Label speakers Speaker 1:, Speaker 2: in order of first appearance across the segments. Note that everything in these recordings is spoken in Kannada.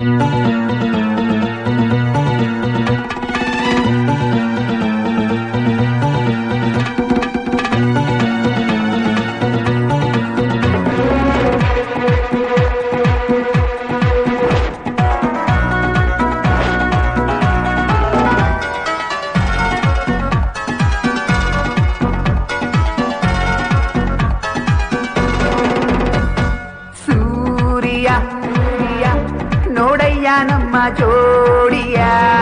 Speaker 1: ಸೂರ್ಯ ಸೂರ್ಯ ನೋಡಯ್ಯ ನಮ್ಮ ಜೋಡಿಯ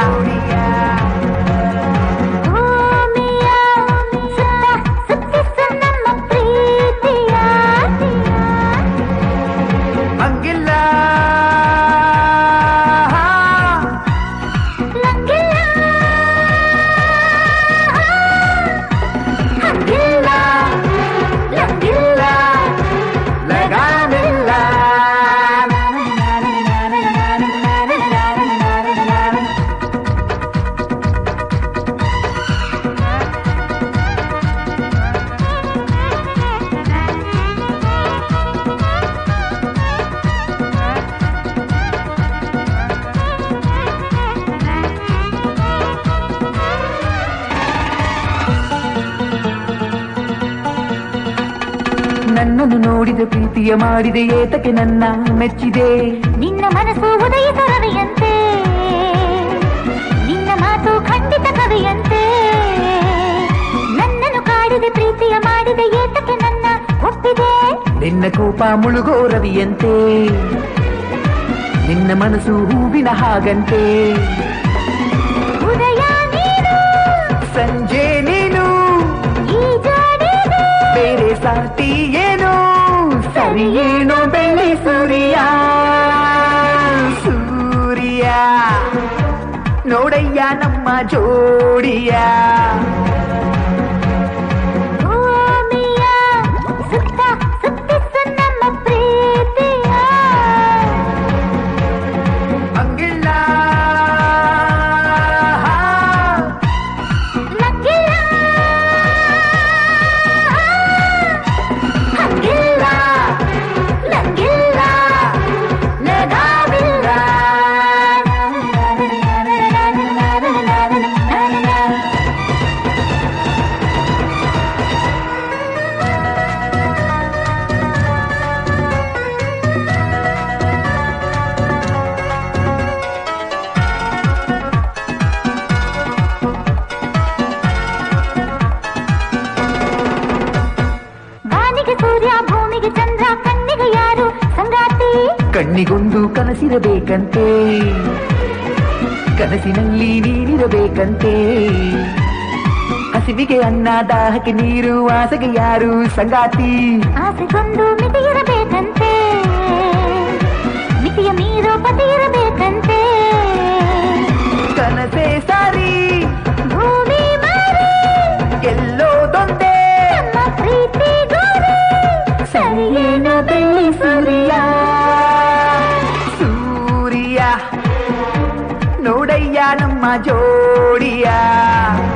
Speaker 2: ಭೂಮಿಯ ಸುತ್ತ ಸುತ್ತಿಸು ನಮ್ಮ ಪ್ರೀತಿಯ
Speaker 1: ಹಂಗಿಲ್ಲ
Speaker 2: ಲಂಗಿಲ್ಲ ಹಂಗಿಲ್ಲ
Speaker 1: ಲಂಗಿಲ್ಲ ಲಗಾನಿಲ್ಲ ನನ್ನನ್ನು ನೋಡಿದ ಪ್ರೀತಿಯ ಮಾಡಿದೆ ಏತಕ್ಕೆ ನನ್ನ ಮೆಚ್ಚಿದೆ
Speaker 2: ನಿನ್ನ ಮನಸ್ಸು ಉದಯಿತ ರವಿಯಂತೆ ನಿನ್ನ ಮಾತು ಖಂಡಿತ ಕವಿಯಂತೆ ನನ್ನನ್ನು ಕಾಡಿದೆ ಪ್ರೀತಿಯ ಮಾಡಿದೆ ಏತಕ್ಕೆ ನನ್ನ ಒಪ್ಪಿದೆ
Speaker 1: ನಿನ್ನ ಕೋಪ ಮುಳುಗೋ ರವಿಯಂತೆ ನಿನ್ನ ಮನಸ್ಸು ಹೂವಿನ ಹಾಗಂತೆ
Speaker 2: ಉದಯ ನೀನು
Speaker 1: ಸಂಜೆ ನೀನು
Speaker 2: ಈ ಜೋಡಿಗೆ
Speaker 1: ಬೇರೆ ಸಾಟಿ ಏನು ಸರಿ ಏನೋ ಬೆಳ್ಳಿ ಸೂರ್ಯ ಸೂರ್ಯ ನೋಡಯ್ಯ ನಮ್ಮ ಜೋಡಿಯ
Speaker 2: ಭೂಮಿಯ ಸುತ್ತ ಸುತ್ತಿಸು ನಮ್ಮ ಪ್ರೀತಿಯ
Speaker 1: ಹಂಗಿಲ್ಲ
Speaker 2: ಲಂಗಿಲ್ಲ ಹಂಗಿಲ್ಲ ಲಂಗಿಲ್ಲ ಲಗಾವಿಲ್ಲ ಬಾನಿಗೆ ಸೂರ್ಯ ಭೂಮಿಗೆ ಚಂದ್ರ ಕಣ್ಣಿಗೆ ಯಾರು ಸಂಗಾತಿ
Speaker 1: ಕಣ್ಣಿಗೊಂದು ಕನಸಿರಬೇಕಂತೆ ಕನಸಿನಲ್ಲಿ ನೀರಿರಬೇಕಂತೆ ಹಸಿವಿಗೆ ಅನ್ನ ದಾಹಕ್ಕೆ ನೀರು ಆಸೆಗೆ ಯಾರು ಸಂಗಾತಿ
Speaker 2: ಆಸೆಗೊಂದು ಮಿತಿ ಇರಬೇಕಂತೆ ಮಿತಿಯ ಮೀರೋ ಪತಿ ಇರಬೇಕಂತೆ
Speaker 1: ಕನಸೇ ಸಾರಿ
Speaker 2: ಭೂಮಿ ಮಾರಿ
Speaker 1: ಎಲ್ಲೋದೊಂದೇ
Speaker 2: ನಮ್ಮ ಪ್ರೀತಿ ಗೋರಿ
Speaker 1: ಸರಿಯೇನ ಬೆಳ್ಳಿ ಸೂರ್ಯ ಸೂರ್ಯ ನೋಡಯ್ಯ ನಮ್ಮ ಜೋಡಿಯ